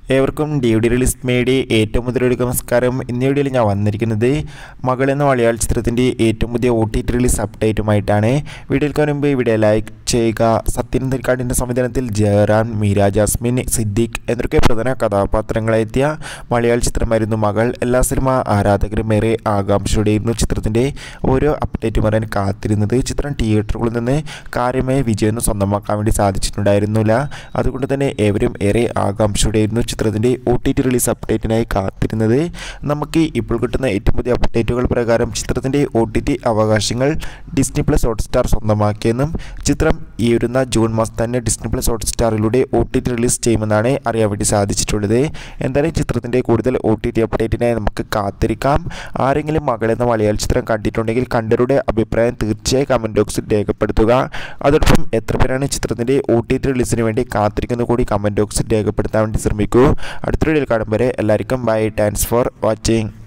ഏവർക്കും D D release മേടി ഏറ്റവും മുതലൊരു നമസ്കാരം ഇന്ന വീഡിയോയിൽ ഞാൻ വന്നിരിക്കുന്നത് മകൾ എന്ന മലയാള ചിത്രത്തിൻ്റെ ഏറ്റവും പുതിയ ഒ ടി ടി റിലീസ് അപ്ഡേറ്റുമായിട്ടാണ് വീഡിയോയ്ക്ക് മുമ്പ് ഇവിടെ ലൈക്ക് ചെയ്യുക സത്യൻ തരിക്കാടിൻ്റെ സംവിധാനത്തിൽ ജയറാം മീര ജാസ്മിൻ സിദ്ദിഖ് എന്നൊക്കെ പ്രധാന കഥാപാത്രങ്ങളെത്തിയ മലയാള ചിത്രമായിരുന്നു മകൾ എല്ലാ സിനിമ ആരാധകരും ഏറെ ആകാംക്ഷയോടെയായിരുന്നു ചിത്രത്തിൻ്റെ ഓരോ അപ്ഡേറ്റും പറയാൻ കാത്തിരുന്നത് ചിത്രം തിയേറ്ററുകളിൽ നിന്ന് കാര്യമായ വിജയമൊന്നും സ്വന്തമാക്കാൻ വേണ്ടി സാധിച്ചിട്ടുണ്ടായിരുന്നില്ല അതുകൊണ്ട് തന്നെ ഏവരും ഏറെ ആകാംക്ഷയോടെയായിരുന്നു ചിത്രത്തിൻ്റെ ഒ ടി ടി റിലീസ് അപ്ഡേറ്റിനായി കാത്തിരുന്നത് നമുക്ക് ഇപ്പോൾ കിട്ടുന്ന ഏറ്റവും പുതിയ അപ്ഡേറ്റുകൾ പ്രകാരം ചിത്രത്തിൻ്റെ ഒ ടി ടി അവകാശങ്ങൾ ഡിസ്നി പ്ലസ് ഹോട്ട്സ്റ്റാർ സ്വന്തമാക്കിയെന്നും ചിത്രം ഈ വരുന്ന ജൂൺ മാസം തന്നെ ഡിസ്നി പ്ലസ് ഹോട്ട്സ്റ്റാറിലൂടെ ഒ ടി ടി റിലീസ് ചെയ്യുമെന്നാണ് അറിയാൻ വേണ്ടി സാധിച്ചിട്ടുള്ളത് എന്തായാലും ചിത്രത്തിൻ്റെ കൂടുതൽ ഒ ടി ടി അപ്ഡേറ്റിനായി നമുക്ക് കാത്തിരിക്കാം ആരെങ്കിലും മകളെന്ന മലയാള ചിത്രം കണ്ടിട്ടുണ്ടെങ്കിൽ കണ്ടവരുടെ അഭിപ്രായം തീർച്ചയായും കമൻറ്റ് ബോക്സിൽ രേഖപ്പെടുത്തുക അതോടൊപ്പം എത്ര പേരാണ് ചിത്രത്തിൻ്റെ ഒ ടി ടി റിലീസിന് വേണ്ടി കാത്തിരിക്കുന്നത് കൂടി കമൻറ്റ് ബോക്സിൽ രേഖപ്പെടുത്താൻ വേണ്ടി ശ്രമിക്കൂ അടുത്ത വീഡിയോയിൽ കാണും വരെ എല്ലാവർക്കും ബൈ താങ്ക്സ് ഫോർ വാച്ചിങ്